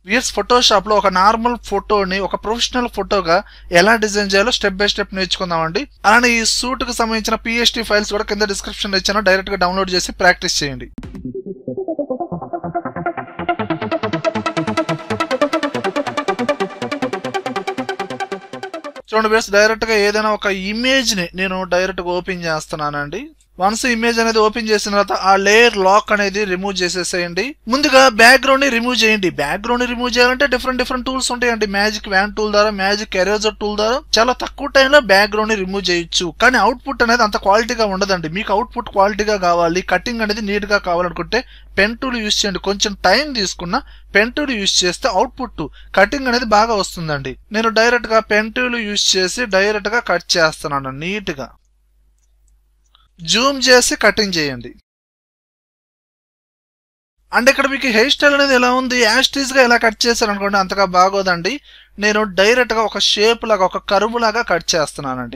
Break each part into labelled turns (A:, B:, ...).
A: VS Photoshop లో ఒక normal ఫోటోని ఒక ప్రొఫెషనల్ ఫోటోగా ఎలా డిజైన్ చేయాలో స్టెప్ బై స్టెప్ నేర్చుకుందామండి అలానే ఈ సూట్ కు సంబంధించిన పిఎస్టీ ఫైల్స్ కూడా కింద డిస్క్రిప్షన్ ఇచ్చాను డైరెక్ట్ గా డౌన్లోడ్ చేసి ప్రాక్టీస్ చేయండి చూడండి బేస్ డైరెక్ట్ గా ఏదైనా ఒక ఇమేజ్ ని నేను డైరెక్ట్ గా ఓపెన్ చేస్తున్నానండి వన్స్ ఇమేజ్ అనేది ఓపెన్ చేసిన తర్వాత ఆ లేయర్ లాక్ అనేది రిమూవ్ చేసేసేయండి ముందుగా బ్యాక్గ్రౌండ్ ని రిమూవ్ చేయండి బ్యాక్గ్రౌండ్ ని రిమూవ్ చేయాలంటే డిఫరెంట్ డిఫరెంట్ టూల్స్ ఉంటాయండి మ్యాజిక్ వ్యాన్ టూల్ ద్వారా మ్యాజిక్ ఎరేజర్ టూల్ ద్వారా చాలా తక్కువ టైంలో బ్యాక్గ్రౌండ్ ని రిమూవ్ చేయొచ్చు కానీ అవుట్పుట్ అనేది అంత క్వాలిటీగా ఉండదండి మీకు అవుట్పుట్ క్వాలిటీగా కావాలి కటింగ్ అనేది నీట్ గా కావాలనుకుంటే పెన్ టూల్ యూస్ చేయండి కొంచెం టైం తీసుకున్న పెన్ టూల్ యూస్ చేస్తే అవుట్పుట్ కటింగ్ అనేది బాగా వస్తుందండి నేను డైరెక్ట్ గా పెన్ టూల్ యూస్ చేసి డైరెక్ట్ గా కట్ చేస్తున్నాను నీట్ గా జూమ్ చేసి కటింగ్ చేయండి అండ్ ఇక్కడ మీకు హెయిర్ స్టైల్ అనేది ఎలా ఉంది యాస్టీజ్ గా ఎలా కట్ చేశారు అనుకోండి అంతగా బాగోదండి నేను డైరెక్ట్ గా ఒక షేప్ లాగా ఒక కరువు లాగా కట్ చేస్తున్నానండి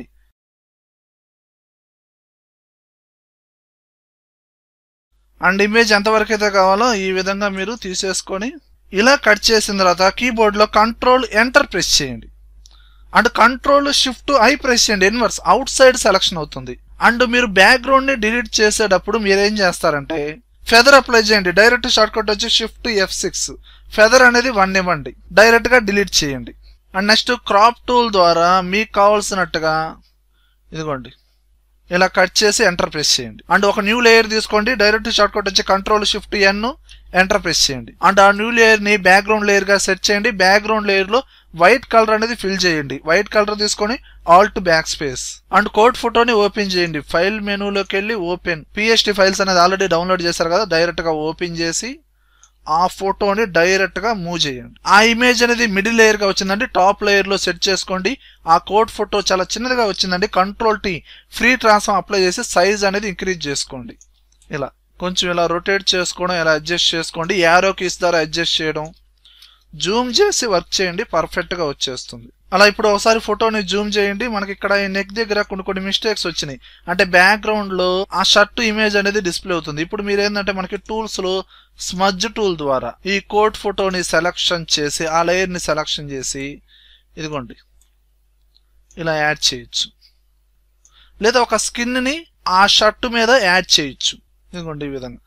A: అండ్ ఇమేజ్ ఎంతవరకు అయితే కావాలో ఈ విధంగా మీరు తీసేసుకొని ఇలా కట్ చేసిన తర్వాత కీబోర్డ్ లో కంట్రోల్ ఎంటర్ ప్రెస్ చేయండి and control shift I press చేయండి ఇన్వర్స్ అవుట్ సైడ్ సెలక్షన్ అవుతుంది అండ్ మీరు బ్యాక్గ్రౌండ్ ని డిలీట్ చేసేటప్పుడు మీరు ఏం చేస్తారంటే ఫెదర్ అప్లై చేయండి డైరెక్ట్ షార్ట్ కట్ వచ్చి షిఫ్ట్ ఎఫ్ సిక్స్ ఫెదర్ అనేది వన్ ఇవ్వండి డైరెక్ట్ గా డిలీట్ చేయండి అండ్ నెక్స్ట్ క్రాప్ టూల్ ద్వారా మీకు కావాల్సినట్టుగా ఇదిగోండి ఇలా కట్ చేసి ఎంటర్ ప్రెస్ చేయండి అండ్ ఒక న్యూ లేయర్ తీసుకోండి డైరెక్ట్ షార్ట్ కట్ వచ్చి control shift N enter press చేయండి అండ్ ఆ న్యూ లేయర్ ని బ్యాక్గ్రౌండ్ లేయర్ గా సెట్ చేయండి బ్యాక్గ్రౌండ్ లేయర్ లో వైట్ కలర్ అనేది ఫిల్ చేయండి వైట్ కలర్ తీసుకొని ఆల్ట్ బ్యాక్ స్పేస్ అండ్ కోడ్ ఫోటోని ఓపెన్ చేయండి ఫైల్ మెనూలోకి వెళ్ళి ఓపెన్ పిఎస్టీ ఫైల్స్ అనేది ఆల్రెడీ డౌన్లోడ్ చేశారు కదా డైరెక్ట్ గా ఓపెన్ చేసి ఆ ఫోటోని డైరెక్ట్ గా మూవ్ చేయండి ఆ ఇమేజ్ అనేది మిడిల్ లేయర్ గా వచ్చిందండి టాప్ లేయర్ లో సెట్ చేసుకోండి ఆ కోడ్ ఫోటో చాలా చిన్నదిగా వచ్చిందండి control T free transform apply చేసి సైజ్ అనేది ఇంక్రీజ్ చేసుకోండి ఇలా కొంచెం ఇలా రొటేట్ చేసుకోవడం ఇలా అడ్జస్ట్ చేసుకోండి యారో కీస్ ద్వారా అడ్జస్ట్ చేయడం జూమ్ చేసి వర్క్ చేయండి పర్ఫెక్ట్ గా వచ్చేస్తుంది అలా ఇప్పుడు ఒకసారి ఫోటోని జూమ్ చేయండి మనకి ఇక్కడ ఈ నెక్ దగ్గర కొన్ని కొన్ని మిస్టేక్స్ వచ్చినాయి అంటే బ్యాక్గ్రౌండ్ లో ఆ షర్ట్ ఇమేజ్ అనేది డిస్ప్లే అవుతుంది ఇప్పుడు మీరు ఏంటంటే మనకి టూల్స్ లో స్మజ్ టూల్ ద్వారా ఈ కోట్ ఫోటోని సెలక్షన్ చేసి ఆ లేయర్ ని సెలక్షన్ చేసి ఇదిగోండి ఇలా యాడ్ చేయొచ్చు లేదా ఒక స్కిన్ ని ఆ షర్ట్ మీద యాడ్ చేయొచ్చు ఇదిగోండి ఈ విధంగా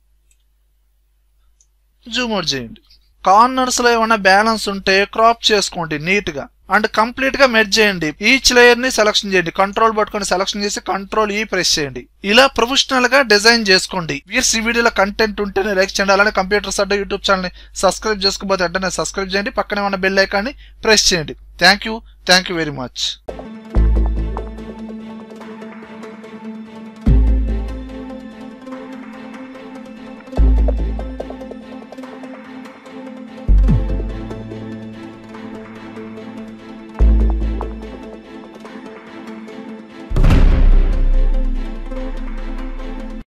A: జూమ్ అవుట్ చేయండి కార్నర్స్ లో ఏమైనా బ్యాలెన్స్ ఉంటే క్రాప్ చేసుకోండి నీట్ గా అండ్ కంప్లీట్ గా మెర్జ్ చేయండి ఈచ్ లేయర్ ని సెలక్షన్ చేయండి కంట్రోల్ పట్టుకొని సెలక్షన్ చేసి కంట్రోల్ ఈ ప్రెస్ చేయండి ఇలా ప్రొఫెషనల్ గా డిజైన్ చేసుకోండి వీర్స్ ఈ వీడియోలో కంటెంట్ ఉంటేనే లైక్ చేయండి అలానే కంప్యూటర్స్ అడ్డ యూట్యూబ్ ఛానల్ ని సబ్స్క్రైబ్ చేసుకోబోతే వెంటనే సబ్స్క్రైబ్ చేయండి పక్కనే ఉన్న బెల్ ఐకాన్ని ప్రెస్ చేయండి thank you thank you very much
B: Thank you.